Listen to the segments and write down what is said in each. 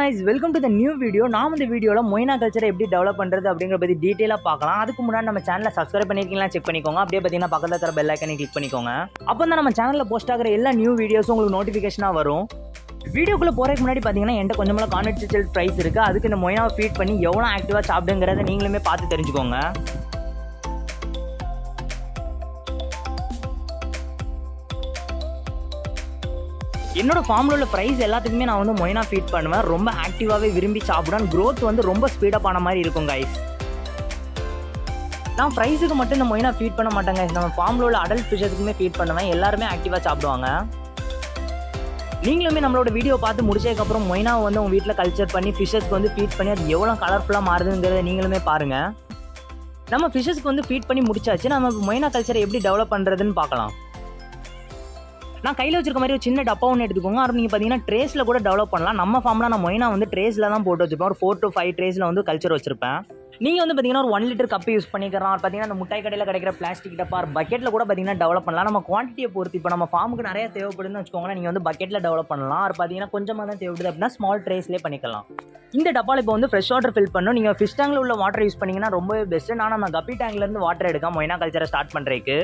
guys welcome to the new video நாம் இந்த வீடியோவில் மொய்னா கல்ச்சரை எப்படி டெவலப் பண்ணுறது அப்படிங்கிற பற்றி டீட்டெயிலாக பார்க்கலாம் அதுக்கு முன்னாடி நம்ம சேனலை சப்ஸ்கிரைப் பண்ணியிருக்கீங்களா செக் பண்ணிக்கோங்க அப்படியே பார்த்தீங்கன்னா பக்கத்தில் இருக்கிற பெல் ஐக்கனை கிளிக் பண்ணிக்கோங்க அப்போ தான் நம்ம சேனலில் போஸ்ட் ஆகிற எல்லா நியூ வீடியோஸும் உங்களுக்கு நோட்டிஃபிகேஷனாக வரும் வீடியோக்குள்ளே போகிறதுக்கு முன்னாடி பார்த்தீங்கன்னா என்கிட்ட கொஞ்சமெல்லாம் கான்வெர்டிச்சல் ப்ரைஸ் இருக்குது அதுக்கு இந்த மொய்னாவை ஃபீட் பண்ணி எவ்வளோ ஆக்டிவாக சாப்பிடுங்கிறத நீங்களுமே பார்த்து தெரிஞ்சுக்கோங்க என்னோட ஃபார்மில் உள்ள ப்ரைஸ் எல்லாத்துக்குமே நான் வந்து மொய்னா ஃபீட் பண்ணுவேன் ரொம்ப ஆக்டிவாகவே விரும்பி சாப்பிடுவேன் growth வந்து ரொம்ப ஸ்பீடப் ஆன மாதிரி இருக்கும் கைஸ் நான் ப்ரைஸுக்கு மட்டும் இந்த மொய்னா ஃபீட் பண்ண மாட்டேங்க நம்ம ஃபார்மில் உள்ள அடல்ட் ஃபிஷஸுக்குமே ஃபீட் பண்ணுவேன் எல்லாருமே ஆக்டிவாக சாப்பிடுவாங்க நீங்களுமே நம்மளோட வீடியோ பார்த்து முடிச்சதுக்கப்புறம் மொய்னாவை வந்து உங்கள் வீட்டில் கல்ச்சர் பண்ணி ஃபிஷஸ்க்கு வந்து ஃபீட் பண்ணி அது எவ்வளோ கலர்ஃபுல்லாக மாறுதுங்கிறத நீங்களுமே பாருங்கள் நம்ம ஃபிஷஸ்க்கு வந்து ஃபீட் பண்ணி முடிச்சாச்சு நம்ம மொய்னா கல்ச்சரை எப்படி டெவலப் பண்ணுறதுன்னு பார்க்கலாம் நான் கையில் வச்சிருக்க மாதிரி ஒரு சின்ன டப்பா ஒன்று எடுத்துக்கோங்க அப்புறம் நீங்கள் பார்த்தீங்கன்னா ட்ரேஸில் கூட டெவலப் பண்ணலாம் நம்ம ஃபார்மில் நான் மொய்னா வந்து ட்ரேஸில் தான் போட்டு வச்சிருப்பேன் ஒரு ஃபோர் டு ஃபைவ் ட்ரேஸில் வந்து கல்ச்சர் வச்சிருப்பேன் நீங்கள் வந்து பார்த்தீங்கன்னா ஒரு ஒன் லிட்டர் கப்பு யூஸ் பண்ணிக்கலாம் அப்புறம் பார்த்தீங்கன்னா அந்த முட்டாய் கடையில் கிடைக்கிற பிளாஸ்டிக் டப்பா பக்கெட்டில் கூட பார்த்தீங்கன்னா டெவலப் பண்ணலாம் நம்ம குவான்டிட்டியை பொறுத்து இப்போ நம்ம ஃபார்முக்கு நிறைய தேவைப்படுதுன்னு வச்சுக்கோங்களேன் நீங்கள் வந்து பக்கெட்டில் டெவலப் பண்ணலாம் அது பார்த்தீங்கன்னா கொஞ்சமாக தான் தேவைப்படுது அப்படின்னா ஸ்மால் ட்ரேஸ்லேயே பண்ணிக்கலாம் இந்த டப்பாவில் இப்போ வந்து ஃப்ரெஷ் வாட்டர் ஃபில் பண்ணும் நீங்கள் ஃபிஷ் டேங்கில் உள்ள வாட்டர் யூஸ் பண்ணிங்கன்னா ரொம்பவே பெஸ்ட்டு நான் நம்ம கப்பி டேங்க்லேருந்து வாட்டர் எடுக்க மொய்னா கல்ச்சரை ஸ்டார்ட் பண்ணுறதுக்கு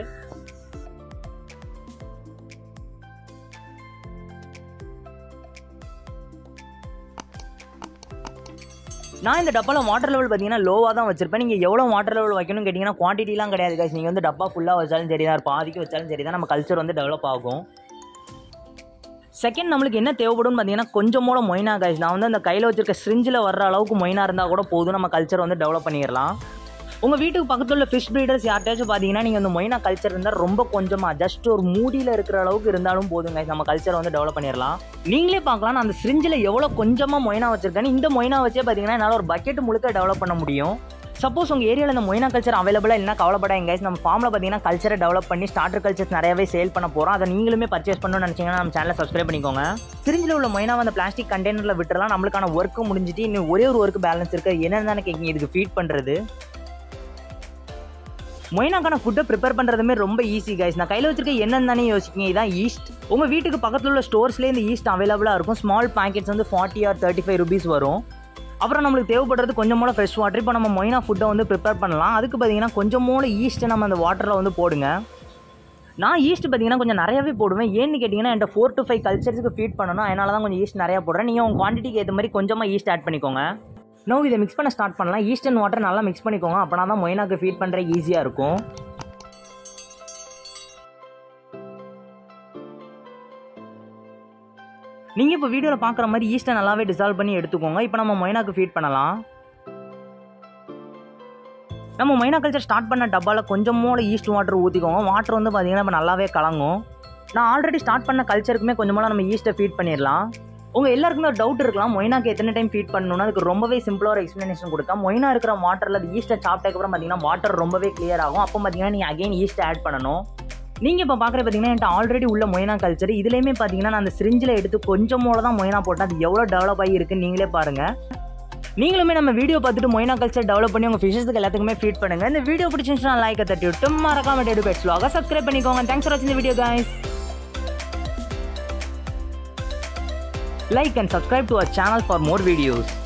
நான் இந்த டப்பாவில் வாட்டர் லெவல் பார்த்தீங்கன்னா லோவாக தான் வச்சிருப்பேன் நீங்கள் எவ்வளோ வாட்டர் லெவல் வைக்கணும்னு கேட்டிங்கன்னா குவான்டிட்டிலாம் கிடையாது guys நீங்கள் வந்து டப்பா ஃபுல்லாக வச்சாலும் சரி தான் பாதிக்கு வச்சாலும் சரி தான் நம்ம கல்ச்சர் வந்து டெவலப் ஆகும் செகண்ட் நம்மளுக்கு என்ன தேவைப்படும்னு பார்த்தீங்கன்னா கொஞ்சமோட மொய்னா காய்ஸ் நான் வந்து அந்த கையில் வச்சிருக்க ஸ்ரிஞ்சில் வர்ற அளவுக்கு மொய்னா இருந்தால் கூட போதும் நம்ம கல்ச்சர் வந்து டெவலப் பண்ணிடலாம் உங்கள் வீட்டுக்கு பக்கத்தில் உள்ள ஃபிஷ் ப்ரீடர்ஸ் யார்ட்டாச்சும் பார்த்தீங்கன்னா நீங்கள் அந்த மொய்னா கல்ச்சர் இருந்தால் ரொம்ப கொஞ்சமாக ஜஸ்ட் ஒரு மூடியில் இருக்கிற அளவுக்கு இருந்தாலும் போதுங்க நம்ம கல்ச்சரை வந்து டெவலப் பண்ணிடலாம் நீங்களே பார்க்கலாம் நான் அந்த ஸ்ரிஞ்சில் எவ்வளோ கொஞ்சமாக மொய்னா வச்சிருக்கேன் இந்த மொய்னா வச்சே பார்த்தீங்கன்னா என்னால் ஒரு பக்கெட் முழுக்க டெவலப் பண்ண முடியும் சப்போஸ் உங்கள் ஏரியாவில் இந்த மொய்னா கல்ச்சர் அவைலபிளாக இல்லைனா கவலைப்படாங்க guys நம்ம ஃபார்மில் பார்த்தீங்கன்னா கல்ச்சரை டெவலப் பண்ணி ஸ்டார்டர் கல்ச்சர்ஸ் நிறையவே சேல் பண்ண போகிறோம் அதை நீங்களுமே பர்ச்சேஸ் பண்ணணும்னு நினச்சிங்கன்னா நம்ம சேனலை சப்ஸ்கிரைப் பண்ணிக்கோங்க சிரிஞ்சில் உள்ள மொய்னா அந்த பிளாஸ்டிக் கண்டெய்னரில் விட்டுறலாம் நம்மளுக்கான ஒர்க்கு முடிஞ்சிட்டு இன்னும் ஒரே ஒரு ஒர்க் பேலன்ஸ் இருக்குது என்னென்னு தானே கேட்குங்க இதுக்கு ஃபீட் பண்ணுறது மொய்னாக்கான ஃபுட்டை ப்ரிப்பேர் பண்ணுறதுமே ரொம்ப ஈஸி கைஸ் நான் கையில் வச்சிருக்க என்னன்னு தானே யோசிக்கிங்க இதான் ஈஸ்ட் உங்கள் வீட்டுக்கு பக்கத்தில் உள்ள ஸ்டோர்ஸ்லேயே இந்த ஈஸ்ட் அவைலபிளாக இருக்கும் ஸ்மால் பேக்கெட்ஸ் வந்து forty or thirty five rupees வரும் அப்புறம் நம்மளுக்கு தேவைப்படுறது கொஞ்சமோட ஃப்ரெஷ் வாட்டர் இப்போ நம்ம மொய்னா ஃபுட்டை வந்து ப்ரிப்பேர் பண்ணலாம் அதுக்கு பார்த்தீங்கன்னா கொஞ்சமோட ஈஸ்ட்டை நம்ம அந்த வாட்டரில் வந்து போடுங்க நான் ஈஸ்ட் பார்த்தீங்கன்னா கொஞ்சம் நிறையவே போடுவேன் ஏன்னு கேட்டிங்கன்னா என்கிட்ட ஃபோர் டு ஃபைவ் கல்ச்சர்ஸுக்கு ஃபீட் பண்ணணும் அதனால தான் கொஞ்சம் ஈஸ்ட் நிறையா போடுறேன் நீங்கள் உங்கள் குவான்டிட்டிக்கு ஏற்ற மாதிரி கொஞ்சமாக ஈஸ்ட் ஆட் பண்ணிக்கோங்க நோ இதை மிக்ஸ் பண்ண ஸ்டார்ட் பண்ணலாம் ஈஸ்ட் அண்ட் வாட்டர் நல்லா மிக்ஸ் பண்ணிக்கோங்க அப்போனா தான் மொய்னாக்கு ஃபீட் பண்ணுற ஈஸியாக இருக்கும் நீங்கள் இப்போ வீடியோவில் பார்க்குற மாதிரி ஈஸ்ட்டை நல்லாவே டிசால்வ் பண்ணி எடுத்துக்கோங்க இப்போ நம்ம மொய்னாக்கு ஃபீட் பண்ணலாம் நம்ம மைனா கல்ச்சர் ஸ்டார்ட் பண்ண டப்பாவில் கொஞ்சமோட ஈஸ்ட் வாட்டர் ஊற்றிக்கோங்க வாட்டர் வந்து பார்த்தீங்கன்னா இப்போ நல்லாவே கலங்கும் நான் ஆல்ரெடி ஸ்டார்ட் பண்ண கல்ச்சருக்குமே கொஞ்சமோட நம்ம ஈஸ்ட்டை ஃபீட் பண்ணிடலாம் உங்கள் எல்லாருக்குமே ஒரு டவுட் இருக்கலாம் மொய்னாக்கு எத்தனை டைம் ஃபீட் பண்ணணும்னு அதுக்கு ரொம்பவே சிம்பிளாக ஒரு எக்ஸ்ப்ளனேஷன் கொடுத்தா மொய்னா இருக்கிற வாட்டரில் அது ஈஸ்ட்டை சாப்பிட்டதுக்கப்புறம் பார்த்தீங்கன்னா வாட்டர் ரொம்பவே கிளியர் ஆகும் அப்போ பார்த்தீங்கன்னா நீங்கள் அகைன் ஈஸ்ட்டை ஆட் பண்ணணும் நீங்கள் இப்போ பார்க்குற பார்த்தீங்கன்னா என்கிட்ட ஆல்ரெடி உள்ள மொய்னா கல்ச்சர் இதுலேயுமே பார்த்தீங்கன்னா நான் அந்த சிரிஞ்சில் எடுத்து கொஞ்சமோட தான் மொய்னா போட்டேன் அது எவ்வளோ டெவலப் ஆகி இருக்குன்னு நீங்களே பாருங்கள் நீங்களுமே நம்ம வீடியோ பார்த்துட்டு மொய்னா கல்ச்சர் டெவலப் பண்ணி உங்கள் ஃபிஷஸ்க்கு எல்லாத்துக்குமே ஃபீட் பண்ணுங்கள் இந்த வீடியோ பிடிச்சிருந்துச்சுன்னா லைக் தட்டி விட்டு மறக்காம டெடு பெட்ஸ்லாக சப்ஸ்கிரைப் பண்ணிக்கோங்க தேங்க்ஸ் ஃபார் வாட்சிங் இந்த video guys like and subscribe to our channel for more videos